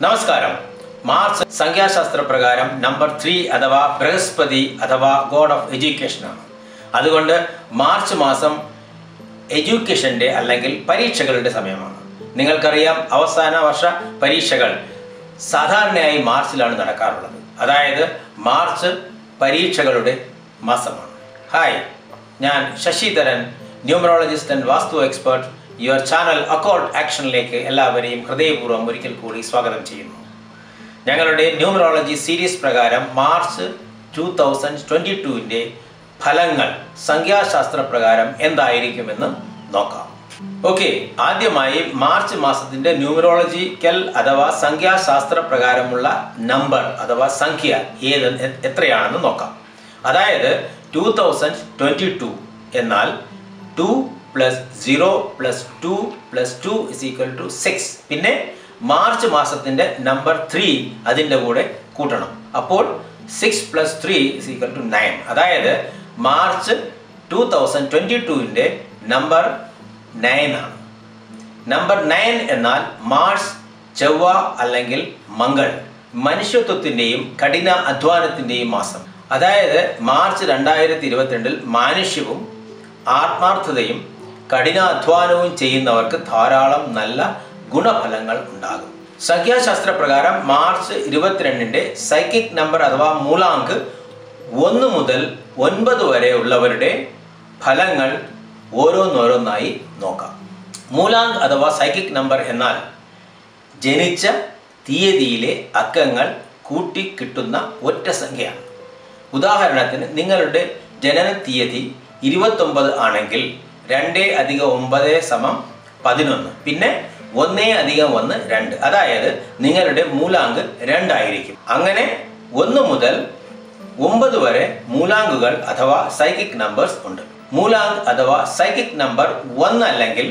നമസ്കാരം മാർച്ച് സംഖ്യാശാസ്ത്ര പ്രകാരം number three അഥവാ ബൃഹസ്പതി അഥവാ ഗോഡ് ഓഫ് എഡ്യൂക്കേഷനാണ് അതുകൊണ്ട് മാർച്ച് മാസം എഡ്യൂക്കേഷൻ്റെ അല്ലെങ്കിൽ പരീക്ഷകളുടെ സമയമാണ് നിങ്ങൾക്കറിയാം അവസാന വർഷ പരീക്ഷകൾ സാധാരണയായി മാർച്ചിലാണ് നടക്കാറുള്ളത് അതായത് മാർച്ച് പരീക്ഷകളുടെ മാസമാണ് ഹായ് ഞാൻ Sasidharan numerologist and vastu expert your channel occult ആക്ഷനിലേക്ക് എല്ലാവരെയും ഹൃദയപൂർവ്വം ഒരിക്കൽ കൂടി സ്വാഗതം ചെയ്യുന്നു ഞങ്ങളുടെ ന്യൂമറോളജി സീരീസ് പ്രകാരം മാർച്ച് ടു തൗസൻഡ് ട്വൻറ്റി ടുവിൻ്റെ ഫലങ്ങൾ സംഖ്യാശാസ്ത്ര പ്രകാരം എന്തായിരിക്കുമെന്ന് നോക്കാം ഓക്കെ ആദ്യമായി മാർച്ച് മാസത്തിന്റെ ന്യൂമറോളജിക്കൽ അഥവാ സംഖ്യാശാസ്ത്ര പ്രകാരമുള്ള നമ്പർ അഥവാ സംഖ്യ ഏത് എ- എത്രയാണെന്ന് നോക്കാം അതായത് ടു തൗസൻഡ് ട്വൻറ്റി ടു എന്നാൽ two plus zero plus two plus two is equal to six പിന്നെ മാർച്ച് മാസത്തിന്റെ നമ്പർ ത്രീ അതിൻ്റെ കൂടെ കൂട്ടണം അപ്പോൾ six plus three is equal to nine അതായത് മാർച്ച് ടു തൗസൻഡ് ട്വൻറ്റി ടുവിൻ്റെ നമ്പർ നയൻ ആണ് നമ്പർ നയൻ എന്നാൽ മാർസ് ചൊവ്വ അല്ലെങ്കിൽ മംഗൾ മനുഷ്യത്വത്തിൻ്റെയും കഠിന അധ്വാനത്തിൻ്റെയും മാസം അതായത് മാർച്ച് രണ്ടായിരത്തി ഇരുപത്തിരണ്ടിൽ മാനുഷ്യവും ആത്മാർത്ഥതയും കഠിനാധ്വാനവും ചെയ്യുന്നവർക്ക് ധാരാളം നല്ല ഗുണഫലങ്ങൾ ഉണ്ടാകും സംഖ്യാശാസ്ത്ര പ്രകാരം മാർച്ച് ഇരുപത്തിരണ്ടിൻ്റെ സൈക്കിക് നമ്പർ അഥവാ മൂലാങ്ക് ഒന്ന് മുതൽ ഒൻപത് വരെ ഉള്ളവരുടെ ഫലങ്ങൾ ഓരോന്നോരോന്നായി നോക്കാം മൂലാങ്ക് അഥവാ സൈക്കിക് നമ്പർ എന്നാൽ ജനിച്ച തീയതിയിലെ അക്കങ്ങൾ കൂട്ടി കിട്ടുന്ന ഒറ്റ സംഖ്യയാണ് ഉദാഹരണത്തിന് നിങ്ങളുടെ ജനന തീയതി ഇരുപത്തൊമ്പത് ആണെങ്കിൽ രണ്ട് അധികം ഒമ്പത് സമം പതിനൊന്ന് പിന്നെ ഒന്നേ അധികം ഒന്ന് രണ്ട് അതായത് നിങ്ങളുടെ മൂലാങ്ക് രണ്ടായിരിക്കും അങ്ങനെ ഒന്ന് മുതൽ ഒമ്പത് വരെ മൂലാങ്കുകൾ അഥവാ സൈക്കിക് നമ്പേഴ്സ് ഉണ്ട് മൂലാങ്ക് അഥവാ സൈക്കിക് നമ്പർ ഒന്ന് അല്ലെങ്കിൽ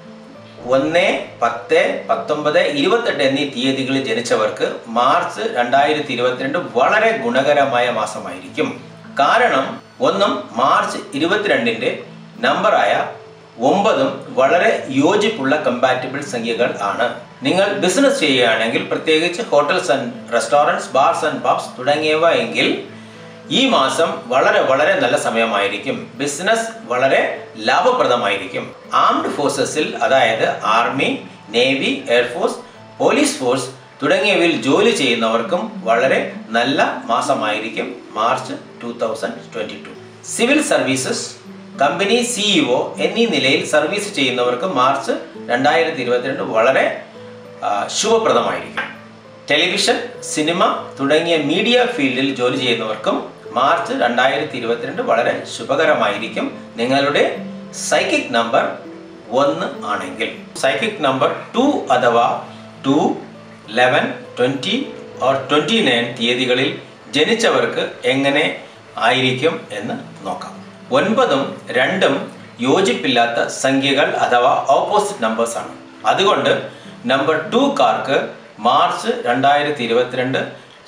ഒന്ന് പത്ത് പത്തൊമ്പത് ഇരുപത്തെട്ട് എന്നീ തീയതികളിൽ ജനിച്ചവർക്ക് മാർച്ച് രണ്ടായിരത്തി ഇരുപത്തിരണ്ട് വളരെ ഗുണകരമായ മാസമായിരിക്കും കാരണം ഒന്നും മാർച്ച് ഇരുപത്തിരണ്ടിൻ്റെ നമ്പറായ ഒമ്പതും വളരെ യോജിപ്പുള്ള കമ്പാറ്റബിൾ സംഖ്യകൾ ആണ് നിങ്ങൾ ബിസിനസ് ചെയ്യുകയാണെങ്കിൽ പ്രത്യേകിച്ച് hotels and restaurants bars and pubs തുടങ്ങിയവ എങ്കിൽ ഈ മാസം വളരെ വളരെ നല്ല സമയമായിരിക്കും ബിസിനസ് വളരെ ലാഭപ്രദമായിരിക്കും ആംഡ് ഫോഴ്സസിൽ അതായത് army navy air force police force തുടങ്ങിയവയിൽ ജോലി ചെയ്യുന്നവർക്കും വളരെ നല്ല മാസമായിരിക്കും March two thousand twenty two civil services company CEO എന്നീ നിലയിൽ സർവീസ് ചെയ്യുന്നവർക്ക് മാർച്ച് രണ്ടായിരത്തി ഇരുപത്തിരണ്ട് വളരെ ആ, ശുഭപ്രദമായിരിക്കും ടെലിവിഷൻ സിനിമ തുടങ്ങിയ മീഡിയ ഫീൽഡിൽ ജോലി ചെയ്യുന്നവർക്കും മാർച്ച് രണ്ടായിരത്തി ഇരുപത്തിരണ്ട് വളരെ ശുഭകരമായിരിക്കും നിങ്ങളുടെ സൈക്കിക് നമ്പർ ഒന്ന് ആണെങ്കിൽ സൈക്കിക് നമ്പർ ടു അഥവാ two eleven twenty or twenty nine തീയതികളിൽ ജനിച്ചവർക്ക് എങ്ങനെ ആയിരിക്കും എന്ന് നോക്കാം ഒൻപതും രണ്ടും യോജിപ്പില്ലാത്ത സംഖ്യകൾ അഥവാ ഓപ്പോസിറ്റ് നമ്പേഴ്സ് ആണ് അതുകൊണ്ട് നമ്പർ ടു കാർക്ക് മാർച്ച് രണ്ടായിരത്തി ഇരുപത്തിരണ്ട്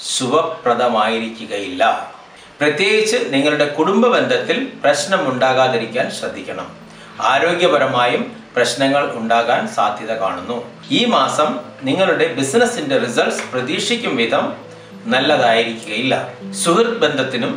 ശുഭപ്രദമായിരിക്കുകയില്ല പ്രത്യേകിച്ച് നിങ്ങളുടെ കുടുംബ ബന്ധത്തിൽ പ്രശ്നം ഉണ്ടാകാതിരിക്കാൻ ശ്രദ്ധിക്കണം ആരോഗ്യപരമായും പ്രശ്നങ്ങൾ ഉണ്ടാകാൻ സാധ്യത കാണുന്നു ഈ മാസം നിങ്ങളുടെ ബിസിനസിന്റെ റിസൾട്ട്സ് പ്രതീക്ഷിക്കും വിധം നല്ലതായിരിക്കുകയില്ല സുഹൃത്ത് ബന്ധത്തിനും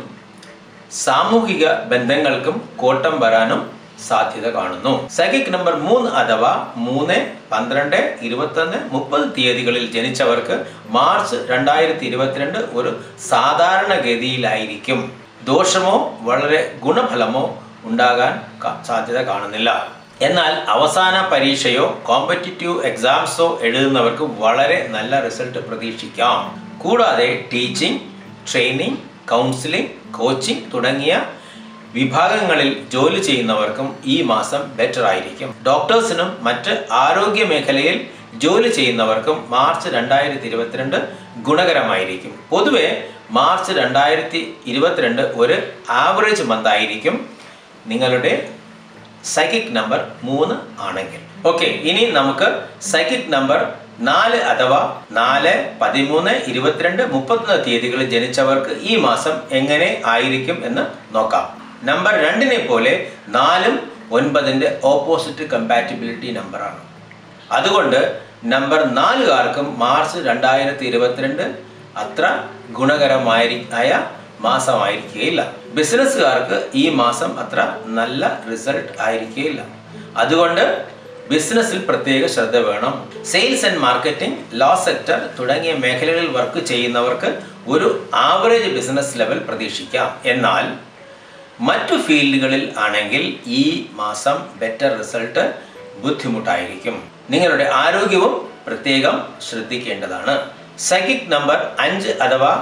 സാമൂഹിക ബന്ധങ്ങൾക്കും കോട്ടം വരാനും സാധ്യത കാണുന്നു സൈക്കിക് നമ്പർ മൂന്ന് അഥവാ മൂന്ന് പന്ത്രണ്ട് ഇരുപത്തൊന്ന് മുപ്പത് തീയതികളിൽ ജനിച്ചവർക്ക് മാർച്ച് രണ്ടായിരത്തി ഇരുപത്തിരണ്ട് ഒരു സാധാരണഗതിയിലായിരിക്കും ദോഷമോ വളരെ ഗുണഫലമോ ഉണ്ടാകാൻ ക- സാധ്യത കാണുന്നില്ല എന്നാൽ അവസാന പരീക്ഷയോ കോമ്പറ്റിറ്റീവ് എക്സാംസോ എഴുതുന്നവർക്ക് വളരെ നല്ല റിസൾട്ട് പ്രതീക്ഷിക്കാം കൂടാതെ ടീച്ചിങ് ട്രെയിനിങ് കൗൺസിലിംഗ് കോച്ചിങ് തുടങ്ങിയ വിഭാഗങ്ങളിൽ ജോലി ചെയ്യുന്നവർക്കും ഈ മാസം ബെറ്റർ ആയിരിക്കും ഡോക്ടേഴ്സിനും മറ്റ് ആരോഗ്യ മേഖലയിൽ ജോലി ചെയ്യുന്നവർക്കും മാർച്ച് രണ്ടായിരത്തി ഇരുപത്തിരണ്ട് ഗുണകരമായിരിക്കും പൊതുവെ മാർച്ച് രണ്ടായിരത്തി ഇരുപത്തിരണ്ട് ഒരു ആവറേജ് മന്ത് ആയിരിക്കും നിങ്ങളുടെ സൈക്കിക് നമ്പർ മൂന്ന് ആണെങ്കിൽ ഓക്കെ ഇനി നമുക്ക് സൈക്കിക് നമ്പർ നാല് അഥവാ നാല് പതിമൂന്ന് ഇരുപത്തിരണ്ട് മുപ്പത്തൊന്ന് തീയതികളിൽ ജനിച്ചവർക്ക് ഈ മാസം എങ്ങനെ ആയിരിക്കും എന്ന് നോക്കാം നമ്പർ രണ്ടിനെ പോലെ നാലും ഒൻപതിൻ്റെ ഓപ്പോസിറ്റ് കമ്പാറ്റിബിലിറ്റി നമ്പറാണ് അതുകൊണ്ട് നമ്പർ നാലുകാർക്കും മാർച്ച് രണ്ടായിരത്തി ഇരുപത്തിരണ്ട് അത്ര ഗുണകരമായി ആയ മാസമായിരിക്കുകയില്ല ബിസിനസ്സുകാർക്ക് ഈ മാസം അത്ര നല്ല റിസൾട്ട് ആയിരിക്കുകയില്ല അതുകൊണ്ട് ബിസിനസ്സിൽ പ്രത്യേക ശ്രദ്ധ വേണം sales and marketing law sector തുടങ്ങിയ മേഖലകളിൽ വർക്ക് ചെയ്യുന്നവർക്ക് ഒരു ആവറേജ് ബിസിനസ് ലെവൽ പ്രതീക്ഷിക്കാം എന്നാൽ മറ്റു ഫീൽഡുകളിൽ ആണെങ്കിൽ ഈ മാസം ബെറ്റർ റിസൾട്ട് ബുദ്ധിമുട്ടായിരിക്കും നിങ്ങളുടെ ആരോഗ്യവും പ്രത്യേകം ശ്രദ്ധിക്കേണ്ടതാണ് സൈക്കിക് നമ്പർ അഞ്ച് അഥവാ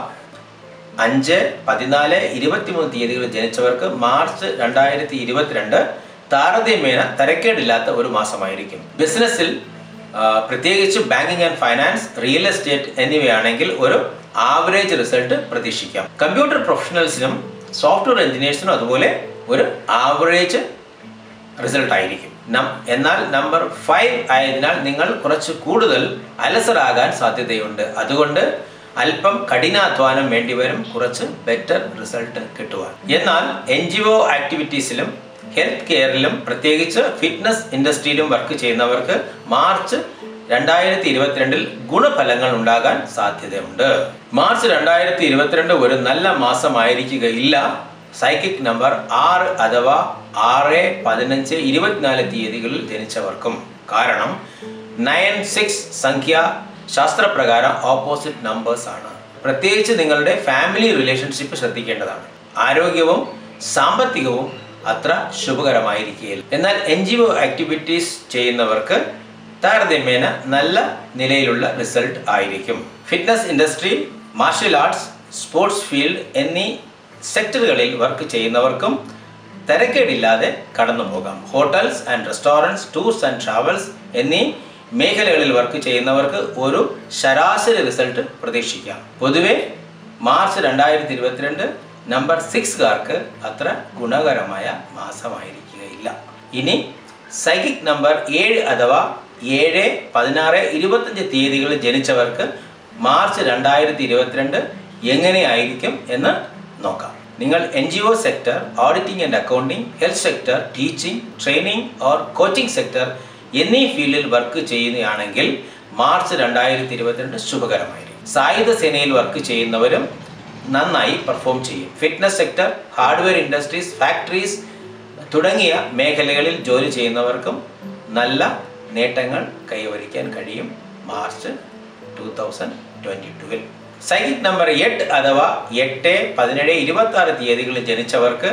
അഞ്ച് പതിനാല് ഇരുപത്തിമൂന്ന് തീയതികളിൽ ജനിച്ചവർക്ക് മാർച്ച് രണ്ടായിരത്തി ഇരുപത്തിരണ്ട് താരതമ്യേന തരക്കേടില്ലാത്ത ഒരു മാസമായിരിക്കും ബിസിനസ്സിൽ ആ, പ്രത്യേകിച്ച് banking and finance real estate എന്നിവയാണെങ്കിൽ ഒരു ആവറേജ് റിസൾട്ട് പ്രതീക്ഷിക്കാം കമ്പ്യൂട്ടർ പ്രൊഫഷണൽസിനും സോഫ്റ്റ്വെയർ എഞ്ചിനീയേഴ്സിനും അതുപോലെ ഒരു ആവറേജ് റിസൾട്ട് ആയിരിക്കും നം- എന്നാൽ നമ്പർ ഫൈവ് ആയതിനാൽ നിങ്ങൾ കുറച്ച് കൂടുതൽ അലസരാകാൻ സാധ്യതയുണ്ട് അതുകൊണ്ട് അല്പം കഠിനാധ്വാനം വേണ്ടിവരും കുറച്ച് ബെറ്റർ റിസൾട്ട് കിട്ടുവാൻ എന്നാൽ എൻ ജി ഒ ആക്ടിവിറ്റീസിലും ഹെൽത്ത് കെയറിലും പ്രത്യേകിച്ച് ഫിറ്റ്നസ് ഇൻഡസ്ട്രിയിലും വർക്ക് ചെയ്യുന്നവർക്ക് മാർച്ച് രണ്ടായിരത്തി ഇരുപത്തിരണ്ടിൽ ഗുണഫലങ്ങൾ ഉണ്ടാകാൻ സാധ്യതയുണ്ട് മാർച്ച് രണ്ടായിരത്തി ഇരുപത്തിരണ്ട് ഒരു നല്ല മാസമായിരിക്കുകയില്ല സൈക്കിക് നമ്പർ ആറ് അഥവാ ആറ് പതിനഞ്ച് ഇരുപത്തിനാല് തീയതികളിൽ ജനിച്ചവർക്കും കാരണം നയൻ സിക്സ് സംഖ്യ ശാസ്ത്രപ്രകാരം ഓപ്പോസിറ്റ് നമ്പേഴ്സ് ആണ് പ്രത്യേകിച്ച് നിങ്ങളുടെ ഫാമിലി റിലേഷൻഷിപ്പ് ശ്രദ്ധിക്കേണ്ടതാണ് ആരോഗ്യവും സാമ്പത്തികവും അത്ര ശുഭകരമായിരിക്കുകയില്ല എന്നാൽ എൻ ജി ഒ ആക്ടിവിറ്റീസ് ചെയ്യുന്നവർക്ക് താരതമ്യേന നല്ല നിലയിലുള്ള റിസൾട്ട് ആയിരിക്കും fitness industry martial arts sports field എന്നീ സെക്ടറുകളിൽ വർക്ക് ചെയ്യുന്നവർക്കും തിരക്കേടില്ലാതെ കടന്നു പോകാം hotels and restaurants tours and travels എന്നീ മേഖലകളിൽ വർക്ക് ചെയ്യുന്നവർക്ക് ഒരു ശരാശരി റിസൾട്ട് പ്രതീക്ഷിക്കാം പൊതുവെ മാർച്ച് രണ്ടായിരത്തി ഇരുപത്തിരണ്ട് നമ്പർ സിക്സ്കാർക്ക് അത്ര ഗുണകരമായ മാസമായിരിക്കുകയില്ല ഇനി സൈക്കിക് നമ്പർ ഏഴ് അഥവാ ഏഴ് പതിനാറ് ഇരുപത്തഞ്ച് തീയതികളിൽ ജനിച്ചവർക്ക് മാർച്ച് രണ്ടായിരത്തി ഇരുപത്തിരണ്ട് എങ്ങനെയായിരിക്കും എന്ന് നോക്കാം നിങ്ങൾ N G O sector auditing and accounting health sector teaching training or coaching sector എന്നീ ഫീൽഡിൽ വർക്ക് ചെയ്യുകയാണെങ്കിൽ മാർച്ച് രണ്ടായിരത്തി ഇരുപത്തിരണ്ട് ശുഭകരമായിരിക്കും സായുധ സേനയിൽ വർക്ക് ചെയ്യുന്നവരും നന്നായി പെർഫോം ചെയ്യും fitness sector hardware industries factories തുടങ്ങിയ മേഖലകളിൽ ജോലി ചെയ്യുന്നവർക്കും നല്ല നേട്ടങ്ങൾ കൈവരിക്കാൻ കഴിയും മാർച്ച് ടു തൗസൻഡ് ട്വൻറ്റി ടുവിൽ സൈക്കിക് നമ്പർ എട്ട് അഥവാ എട്ട് പതിനേഴ് ഇരുപത്തി ആറ് തീയതികളിൽ ജനിച്ചവർക്ക്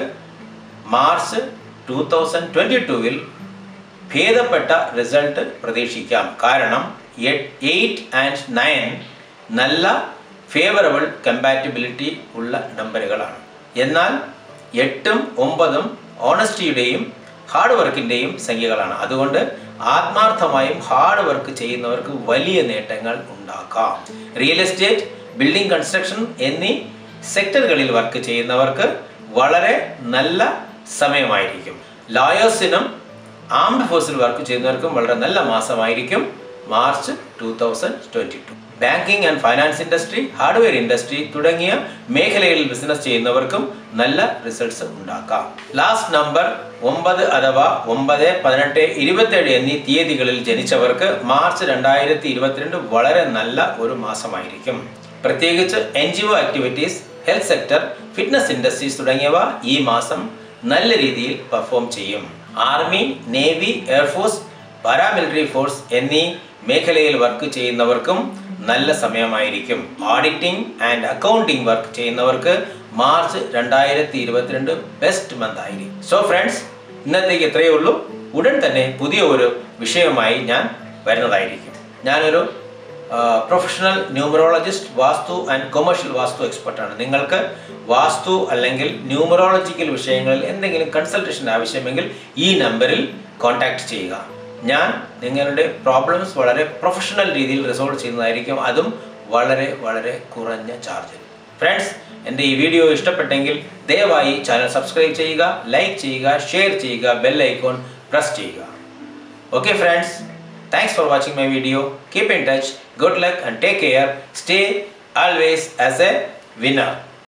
മാർച്ച് ടു തൗസൻഡ് ട്വൻറ്റി ടുവിൽ ഭേദപ്പെട്ട റിസൾട്ട് പ്രതീക്ഷിക്കാം കാരണം എയ്റ്റ് ആൻഡ് നയൻ നല്ല ഫേവറബിൾ കമ്പാറ്റബിലിറ്റി ഉള്ള നമ്പറുകളാണ് എന്നാൽ എട്ടും ഒമ്പതും ഓണസ്റ്റിയുടെയും ഹാർഡ് വർക്കിൻ്റെയും സംഖ്യകളാണ് അതുകൊണ്ട് ആത്മാർത്ഥമായും ഹാർഡ് വർക്ക് ചെയ്യുന്നവർക്ക് വലിയ നേട്ടങ്ങൾ ഉണ്ടാക്കാം റിയൽ എസ്റ്റേറ്റ് ബിൽഡിംഗ് കൺസ്ട്രക്ഷൻ എന്നീ സെക്ടറുകളിൽ വർക്ക് ചെയ്യുന്നവർക്ക് വളരെ നല്ല സമയമായിരിക്കും ലോയേഴ്സിനും ആംഡ് ഫോഴ്സിൽ വർക്ക് ചെയ്യുന്നവർക്കും വളരെ നല്ല മാസമായിരിക്കും March two thousand twenty two banking and finance industry hardware industry തുടങ്ങിയ മേഖലകളിൽ ബിസിനസ് ചെയ്യുന്നവർക്കും നല്ല റിസൾട്ട്സ് ഉണ്ടാക്കാം ലാസ്റ്റ് നമ്പർ ഒമ്പത് അഥവാ ഒമ്പത് പതിനെട്ട് ഇരുപത്തേഴ് എന്നീ തീയതികളിൽ ജനിച്ചവർക്ക് മാർച്ച് രണ്ടായിരത്തി ഇരുപത്തിരണ്ട് വളരെ നല്ല ഒരു മാസമായിരിക്കും പ്രത്യേകിച്ച് N G O activities health sector fitness industries തുടങ്ങിയവ ഈ മാസം നല്ല രീതിയിൽ പെർഫോം ചെയ്യും army navy air force paramilitary force എന്നീ മേഖലയിൽ വർക്ക് ചെയ്യുന്നവർക്കും നല്ല സമയമായിരിക്കും ഓഡിറ്റിംഗ് ആൻഡ് അക്കൗണ്ടിംഗ് വർക്ക് ചെയ്യുന്നവർക്ക് മാർച്ച് രണ്ടായിരത്തി ഇരുപത്തിരണ്ട് ബെസ്റ്റ് മന്ത് ആയിരിക്കും സോ ഫ്രണ്ട്സ് ഇന്നത്തേക്ക് ഇത്രയേ ഉള്ളൂ ഉടൻ തന്നെ പുതിയ ഒരു വിഷയമായി ഞാൻ വരുന്നതായിരിക്കും ഞാനൊരു professional numerologist vastu and commercial vastu എക്സ്പെർട്ടാണ് നിങ്ങൾക്ക് വാസ്തു അല്ലെങ്കിൽ ന്യൂമറോളജിക്കൽ വിഷയങ്ങളിൽ എന്തെങ്കിലും കൺസൾട്ടേഷൻ ആവശ്യമെങ്കിൽ ഈ നമ്പറിൽ കോൺടാക്ട് ചെയ്യുക ഞാൻ നിങ്ങളുടെ പ്രോബ്ലംസ് വളരെ പ്രൊഫഷണൽ രീതിയിൽ റിസോൾവ് ചെയ്യുന്നതായിരിക്കും അതും വളരെ വളരെ കുറഞ്ഞ ചാർജിൽ ഫ്രണ്ട്സ് എൻ്റെ ഈ വീഡിയോ ഇഷ്ടപ്പെട്ടെങ്കിൽ ദയവായി ചാനൽ സബ്സ്ക്രൈബ് ചെയ്യുക ലൈക്ക് ചെയ്യുക ഷെയർ ചെയ്യുക ബെൽ ഐക്കോൺ പ്രസ് ചെയ്യുക Okay friends, thanks for watching my video. Keep in touch. Good luck and take care. Stay always as a winner.